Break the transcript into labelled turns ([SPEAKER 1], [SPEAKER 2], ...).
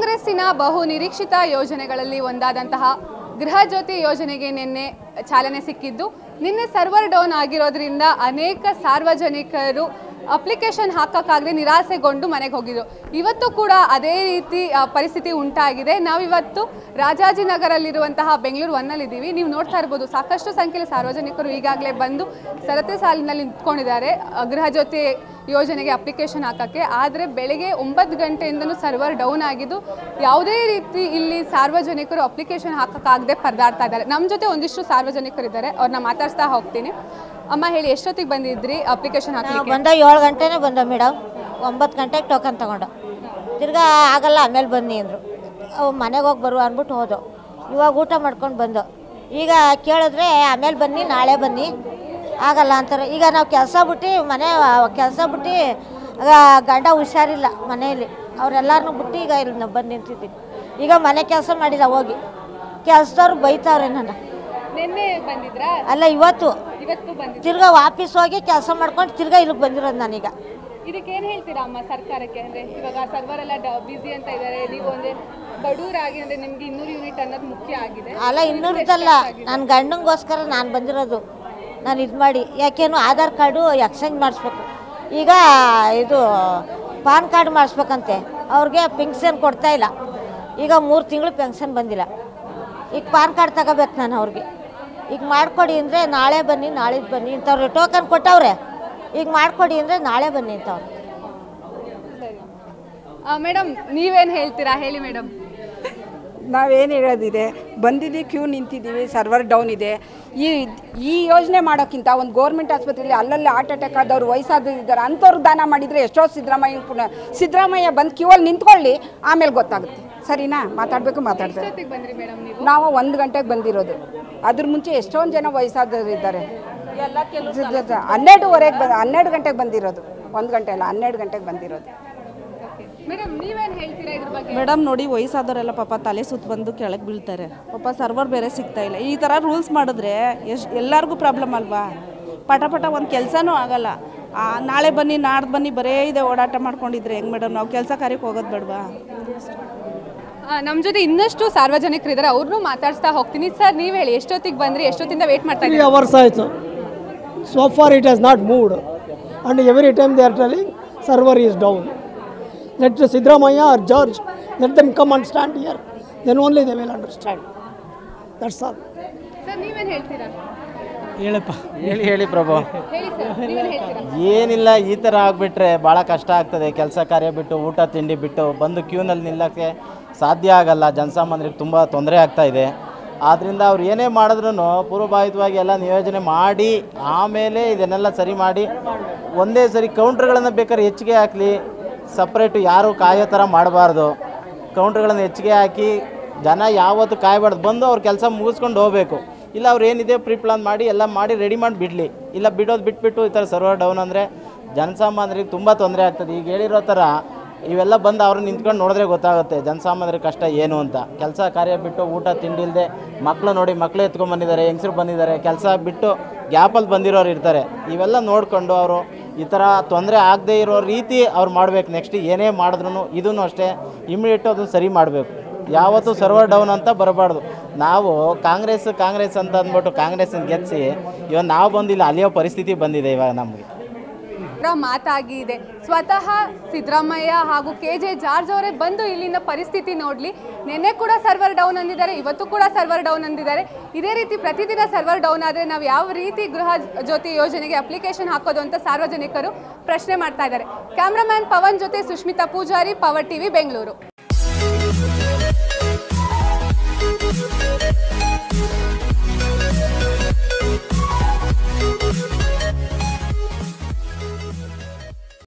[SPEAKER 1] ಕಾಂಗ್ರೆಸ್ಸಿನ ಬಹು ನಿರೀಕ್ಷಿತ ಯೋಜನೆಗಳಲ್ಲಿ ಒಂದಾದಂತಹ ಗೃಹ ಜ್ಯೋತಿ ಯೋಜನೆಗೆ ನಿನ್ನೆ ಚಾಲನೆ ಸಿಕ್ಕಿದ್ದು ನಿನ್ನೆ ಸರ್ವರ್ ಡೌನ್ ಆಗಿರೋದ್ರಿಂದ ಅನೇಕ ಸಾರ್ವಜನಿಕರು ಅಪ್ಲಿಕೇಶನ್ ಹಾಕಕ್ಕಾಗದೆ ನಿರಾಸೆಗೊಂಡು ಮನೆಗೆ ಹೋಗಿದ್ರು ಇವತ್ತು ಕೂಡ ಅದೇ ರೀತಿ ಆ, ಪರಿಸ್ಥಿತಿ ಉಂಟಾಗಿದೆ ನಾವಿವತ್ತು ರಾಜಾಜಿನಗರಲ್ಲಿರುವಂತಹ ಬೆಂಗಳೂರು ಒನ್ನಲ್ಲಿದ್ದೀವಿ ನೀವು ನೋಡ್ತಾ ಇರ್ಬೋದು ಸಾಕಷ್ಟು ಸಂಖ್ಯೆಯಲ್ಲಿ ಸಾರ್ವಜನಿಕರು ಈಗಾಗಲೇ ಬಂದು ಸರತಿ ಸಾಲಿನಲ್ಲಿ ನಿಂತ್ಕೊಂಡಿದ್ದಾರೆ ಆ, ಗೃಹ ಜ್ಯೋತಿ ಯೋಜನೆಗೆ ಅಪ್ಲಿಕೇಶನ್ ಹಾಕಕ್ಕೆ ಆದರೆ ಬೆಳಗ್ಗೆ ಒಂಬತ್ತು ಗಂಟೆಯಿಂದನೂ ಸರ್ವರ್ ಡೌನ್ ಆಗಿದ್ದು ಯಾವುದೇ ರೀತಿ ಇಲ್ಲಿ ಸಾರ್ವಜನಿಕರು ಅಪ್ಲಿಕೇಶನ್ ಹಾಕಕ್ಕಾಗದೆ ಪರದಾಡ್ತಾ ಇದ್ದಾರೆ ನಮ್ಮ ಜೊತೆ ಒಂದಿಷ್ಟು ಸಾರ್ವಜನಿಕರಿದ್ದಾರೆ ಅವ್ರನ್ನ ಮಾತಾಡ್ಸ್ತಾ ಹೋಗ್ತೀನಿ ಅಮ್ಮ ಹೇಳಿ ಎಷ್ಟೊತ್ತಿಗೆ ಬಂದಿದ್ರಿ ಅಪ್ಲಿಕೇಶನ್
[SPEAKER 2] ನಾವು
[SPEAKER 1] ಹಾಕಲಿಕ್ಕೆ
[SPEAKER 2] ಬಂದ ಏಳು ಗಂಟೆನೇ ಬಂದ ಮೇಡಮ್ ಒಂಬತ್ತು ಗಂಟೆಗೆ ಟೋಕನ್ ತಗೊಂಡು ತಿರ್ಗಾ ಆಗಲ್ಲ ಆಮೇಲೆ ಬನ್ನಿ ಅಂದರು ಅವು ಮನೆಗೆ ಹೋಗಿ ಬರುವ ಅಂದ್ಬಿಟ್ಟು ಹೋದೋ ಇವಾಗ ಊಟ ಮಾಡ್ಕೊಂಡು ಬಂದು ಈಗ ಕೇಳಿದ್ರೆ ಆಮೇಲೆ ಬನ್ನಿ ನಾಳೆ ಬನ್ನಿ ಆಗಲ್ಲ ಅಂತಾರೆ ಈಗ ನಾವು ಕೆಲಸ ಬಿಟ್ಟು ಮನೆ ಕೆಲಸ ಬಿಟ್ಟು ಆಗ ಗಂಡ ಹುಷಾರಿಲ್ಲ ಮನೆಯಲ್ಲಿ ಅವರೆಲ್ಲರನ್ನೂ ಬಿಟ್ಟು ಈಗ ಇಲ್ಲಿ ನಾವು ಬಂದು ನಿಂತಿದ್ದೀವಿ ಈಗ ಮನೆ ಕೆಲಸ ಮಾಡಿಲ್ಲ ಹೋಗಿ ಕೆಲಸದವ್ರು ಬೈತಾವ್ರೆ ನನ್ನ
[SPEAKER 1] ನಿನ್ನೆ ಬಂದಿದ್ರಾ
[SPEAKER 2] ಅಲ್ಲ ಇವತ್ತು
[SPEAKER 1] ಇವತ್ತು ಬಂದಿದ್ರಿ
[SPEAKER 2] ತಿರ್ಗಾ ವಾಪಸ್ ಹೋಗಿ ಕೆಲಸ ಮಾಡ್ಕೊಂಡು ತಿರ್ಗಾ ಇಲ್ಲಿಗೆ ಬಂದಿರೋದು ನಾನೀಗ
[SPEAKER 1] ಇದಕ್ಕೆ ಏನ್ ಹೇಳ್ತೀರಾ ಅಮ್ಮ ಸರ್ಕಾರಕ್ಕೆ ಅಂದ್ರೆ ಇವಾಗ ಸರ್ವರ್ ಎಲ್ಲ ಬಿಸಿ ಅಂತ ಇದ್ದಾರೆ ನೀವು ಅಂದ್ರೆ ಬಡವರಾಗಿ ಅಂದ್ರೆ ನಿಮ್ಗೆ ಇನ್ನೂರು ಯೂನಿಟ್ ಅನ್ನೋದು ಮುಖ್ಯ ಆಗಿದೆ
[SPEAKER 2] ಅಲ್ಲ ಇನ್ನೂರದಲ್ಲ ನನ್ನ ಗಂಡಂಗೋಸ್ಕರ ನಾನು ಬಂದಿರೋದು ನಾನು ಇದು ಮಾಡಿ ಯಾಕೇನು ಆಧಾರ್ ಕಾರ್ಡು ಎಕ್ಸ್ಚೇಂಜ್ ಮಾಡಿಸ್ಬೇಕು ಈಗ ಇದು ಪಾನ್ ಕಾರ್ಡ್ ಮಾಡಿಸ್ಬೇಕಂತೆ ಅವ್ರಿಗೆ ಪೆನ್ಷನ್ ಕೊಡ್ತಾ ಇಲ್ಲ ಈಗ ಮೂರು ತಿಂಗಳು ಪೆನ್ಷನ್ ಬಂದಿಲ್ಲ ಈಗ ಪಾನ್ ಕಾರ್ಡ್ ತಗೋಬೇಕು ನಾನು ಅವ್ರಿಗೆ ಈಗ ಮಾಡಿಕೊಡಿ ಅಂದರೆ ನಾಳೆ ಬನ್ನಿ ನಾಳಿದ್ದು ಬನ್ನಿ ಇಂಥವ್ರು ಟೋಕನ್ ಕೊಟ್ಟವ್ರೆ ಈಗ ಮಾಡಿಕೊಡಿ ಅಂದರೆ ನಾಳೆ ಬನ್ನಿ ಇಂಥವ್ರು
[SPEAKER 1] ಮೇಡಮ್ ನೀವೇನ್ ಹೇಳ್ತೀರಾ ಹೇಳಿ ಮೇಡಮ್
[SPEAKER 3] ನಾವೇನು ಹೇಳೋದಿದೆ ಬಂದಿದ್ದೀವಿ ಕ್ಯೂ ನಿಂತಿದ್ದೀವಿ ಸರ್ವರ್ ಡೌನ್ ಇದೆ ಈ ಈ ಯೋಜನೆ ಮಾಡೋಕ್ಕಿಂತ ಒಂದು ಗೌರ್ಮೆಂಟ್ ಆಸ್ಪತ್ರೆಯಲ್ಲಿ ಅಲ್ಲಲ್ಲಿ ಹಾರ್ಟ್ ಅಟ್ಯಾಕ್ ಆದವ್ರು ವಯಸ್ಸಾದವ್ರು ಇದ್ದಾರೆ ಅಂಥವ್ರು ದಾನ ಮಾಡಿದರೆ ಎಷ್ಟೋ ಸಿದ್ದರಾಮಯ್ಯ ಪುನಃ ಸಿದ್ದರಾಮಯ್ಯ ಬಂದು ಕ್ಯೂ ಅಲ್ಲಿ ನಿಂತ್ಕೊಳ್ಳಿ ಆಮೇಲೆ ಗೊತ್ತಾಗುತ್ತೆ ಸರಿನಾ ಮಾತಾಡಬೇಕು ಮಾತಾಡ್ತಾರೆ
[SPEAKER 1] ಎಷ್ಟೊತ್ತಿಗೆ ಬಂದ್ರಿ ಮೇಡಮ್ ನೀವು
[SPEAKER 3] ನಾವು ಒಂದು ಗಂಟೆಗೆ ಬಂದಿರೋದು ಅದ್ರ ಮುಂಚೆ ಎಷ್ಟೊಂದು ಜನ ವಯಸ್ಸಾದವ್ರು ಇದ್ದಾರೆ ಹನ್ನೆರಡುವರೆಗೆ ಬಂದು ಹನ್ನೆರಡು ಗಂಟೆಗೆ ಬಂದಿರೋದು ಒಂದು ಗಂಟೆ ಅಲ್ಲ ಹನ್ನೆರಡು ಗಂಟೆಗೆ ಬಂದಿರೋದು
[SPEAKER 1] ಮೇಡಮ್ ನೀವೇನ್ ಹೇಳ್ತೀರಾ ಇದ್ರ ಬಗ್ಗೆ
[SPEAKER 4] ಮೇಡಮ್ ನೋಡಿ ವಯಸ್ಸಾದವರೆಲ್ಲ ಪಾಪ ತಲೆ ಸುತ್ತ ಬಂದು ಕೆಳಗೆ ಬೀಳ್ತಾರೆ ಪಾಪ ಸರ್ವರ್ ಬೇರೆ ಸಿಗ್ತಾ ಇಲ್ಲ ಈ ಥರ ರೂಲ್ಸ್ ಮಾಡಿದ್ರೆ ಎಷ್ಟು ಎಲ್ಲರಿಗೂ ಪ್ರಾಬ್ಲಮ್ ಅಲ್ವಾ ಪಟ ಪಟ ಒಂದು ಕೆಲಸನೂ ಆಗಲ್ಲ ಆ, ನಾಳೆ ಬನ್ನಿ ನಾಡ್ದು ಬನ್ನಿ ಬರೇ ಇದೆ ಓಡಾಟ ಮಾಡ್ಕೊಂಡಿದ್ರೆ ಹೆಂಗೆ ಮೇಡಮ್ ನಾವು ಕೆಲಸ ಕಾರ್ಯಕ್ಕೆ ಹೋಗೋದು ಬೇಡವಾ
[SPEAKER 1] ನಮ್ಮ ಜೊತೆ ಇನ್ನಷ್ಟು ಸಾರ್ವಜನಿಕರಿದ್ದಾರೆ ಅವ್ರನ್ನೂ ಮಾತಾಡ್ಸ್ತಾ ಹೋಗ್ತೀನಿ ಸರ್ ನೀವ್ ಹೇಳಿ ಎಷ್ಟೊತ್ತಿಗೆ ಬಂದ್ರಿ ಎಷ್ಟೊತ್ತಿಂದ ವೇಟ್ ಮಾಡ್ತಾ
[SPEAKER 5] ತ್ರೀ
[SPEAKER 1] ಇದ್ದೀರಾ
[SPEAKER 5] ಅವರ್ಸ್ ಆಯಿತು so far it has not moved and every time they are telling server is down let Siddaramaiah or George let them come and stand here then only they will understand that's all
[SPEAKER 1] sir ನೀವೇನ್ ಹೇಳ್ತೀರಾ
[SPEAKER 5] ಹೇಳಪ್ಪ
[SPEAKER 6] ಹೇಳಿ ಹೇಳಿ ಪ್ರಭು
[SPEAKER 1] ಹೇಳಿ sir ನೀವೇನ್ ಹೇಳ್ತೀರಾ
[SPEAKER 6] ಏನಿಲ್ಲ ಈ ಥರ ಆಗಿಬಿಟ್ರೆ ಭಾಳ ಕಷ್ಟ ಆಗ್ತದೆ ಕೆಲಸ ಕಾರ್ಯ ಬಿಟ್ಟು ಊಟ ತಿಂಡಿ ಬಿಟ್ಟು ಬಂದು ಕ್ಯೂನಲ್ಲಿ ನಿಲ್ಲಕ್ಕೆ ಸಾಧ್ಯ ಆಗಲ್ಲ ಜನಸಾಮಾನ್ಯರಿಗೆ ತುಂಬ ತೊಂದರೆ ಆಗ್ತಾ ಇದೆ ಆದ್ದರಿಂದ ಅವ್ರು ಏನೇ ಮಾಡಿದ್ರೂ ಪೂರ್ವಭಾವಿತವಾಗಿ ಎಲ್ಲ ನಿಯೋಜನೆ ಮಾಡಿ ಆಮೇಲೆ ಇದನ್ನೆಲ್ಲ ಸರಿ ಮಾಡಿ ಒಂದೇ ಸರಿ ಕೌಂಟ್ರ್ಗಳನ್ನು ಬೇಕಾದ್ರೆ ಹೆಚ್ಚಿಗೆ ಹಾಕಲಿ ಸಪ್ರೇಟು ಯಾರು ಕಾಯೋ ಥರ ಮಾಡಬಾರ್ದು ಕೌಂಟ್ರ್ಗಳನ್ನು ಹೆಚ್ಚಿಗೆ ಹಾಕಿ ಜನ ಯಾವತ್ತು ಕಾಯಬಾರ್ದು ಬಂದು ಅವ್ರ ಕೆಲಸ ಮುಗಿಸ್ಕೊಂಡು ಹೋಗಬೇಕು ಇಲ್ಲ ಅವ್ರು ಏನಿದೆ ಪ್ರೀ ಪ್ಲಾನ್ ಮಾಡಿ ಎಲ್ಲ ಮಾಡಿ ರೆಡಿ ಮಾಡಿ ಬಿಡಲಿ ಇಲ್ಲ ಬಿಡೋದು ಬಿಟ್ಬಿಟ್ಟು ಈ ಥರ ಸರ್ವರ್ ಡೌನ್ ಅಂದರೆ ಜನಸಾಮಾನ್ಯರಿಗೆ ತುಂಬ ತೊಂದರೆ ಆಗ್ತದೆ ಈಗ ಹೇಳಿರೋ ಥರ ಇವೆಲ್ಲ ಬಂದು ಅವ್ರು ನಿಂತ್ಕೊಂಡು ನೋಡಿದ್ರೆ ಗೊತ್ತಾಗುತ್ತೆ ಜನಸಾಮಾನ್ಯರ ಕಷ್ಟ ಏನು ಅಂತ ಕೆಲಸ ಕಾರ್ಯ ಬಿಟ್ಟು ಊಟ ತಿಂಡಿ ಇಲ್ಲದೆ ಮಕ್ಕಳು ನೋಡಿ ಮಕ್ಕಳು ಎತ್ಕೊಂಡ್ ಬಂದಿದ್ದಾರೆ ಹೆಂಗಸರು ಬಂದಿದ್ದಾರೆ ಕೆಲಸ ಬಿಟ್ಟು ಗ್ಯಾಪಲ್ಲಿ ಬಂದಿರೋರು ಇರ್ತಾರೆ ಇವೆಲ್ಲ ನೋಡಿಕೊಂಡು ಅವರು ಈ ಥರ ತೊಂದರೆ ಆಗದೆ ಇರೋ ರೀತಿ ಅವ್ರು ಮಾಡಬೇಕು ನೆಕ್ಸ್ಟ್ ಏನೇ ಮಾಡಿದ್ರು ಇದೂ ಅಷ್ಟೇ ಇಮಿಡಿಯೇಟ್ ಅದನ್ನು ಸರಿ ಮಾಡಬೇಕು ಯಾವತ್ತೂ ಸರ್ವರ್ ಡೌನ್ ಅಂತ ಬರಬಾರ್ದು ನಾವು ಕಾಂಗ್ರೆಸ್ ಕಾಂಗ್ರೆಸ್ ಅಂತ ಅಂದ್ಬಿಟ್ಟು ಕಾಂಗ್ರೆಸ್ನ ಗೆಲ್ಲಿಸಿ ಇವಾಗ ನಾವು ಬಂದಿಲ್ಲ ಅಲಿಯೋ ಪರಿಸ್ಥಿತಿ ಬಂದಿದೆ ಇವಾಗ ನಮಗೆ
[SPEAKER 1] ಅವರ ಮಾತಾಗಿದೆ ಸ್ವತಃ ಸಿದ್ದರಾಮಯ್ಯ ಹಾಗೂ ಕೆ ಜೆ ಜಾರ್ಜ್ ಅವರೇ ಬಂದು ಇಲ್ಲಿನ ಪರಿಸ್ಥಿತಿ ನೋಡಲಿ ನಿನ್ನೆ ಕೂಡ ಸರ್ವರ್ ಡೌನ್ ಅಂದಿದ್ದಾರೆ ಇವತ್ತು ಕೂಡ ಸರ್ವರ್ ಡೌನ್ ಅಂದಿದ್ದಾರೆ ಇದೇ ರೀತಿ ಪ್ರತಿದಿನ ಸರ್ವರ್ ಡೌನ್ ಆದರೆ ನಾವು ಯಾವ ರೀತಿ ಗೃಹ ಜ್ಯೋತಿ ಯೋಜನೆಗೆ ಅಪ್ಲಿಕೇಶನ್ ಹಾಕೋದು ಅಂತ ಸಾರ್ವಜನಿಕರು ಪ್ರಶ್ನೆ ಮಾಡ್ತಾ ಇದ್ದಾರೆ ಕ್ಯಾಮ್ರಾಮ್ಯಾನ್ ಪವನ್ ಜೊತೆ ಸುಷ್ಮಿತಾ ಪೂಜಾರಿ ಪವರ್ ಟಿವಿ ಬೆಂಗಳೂರು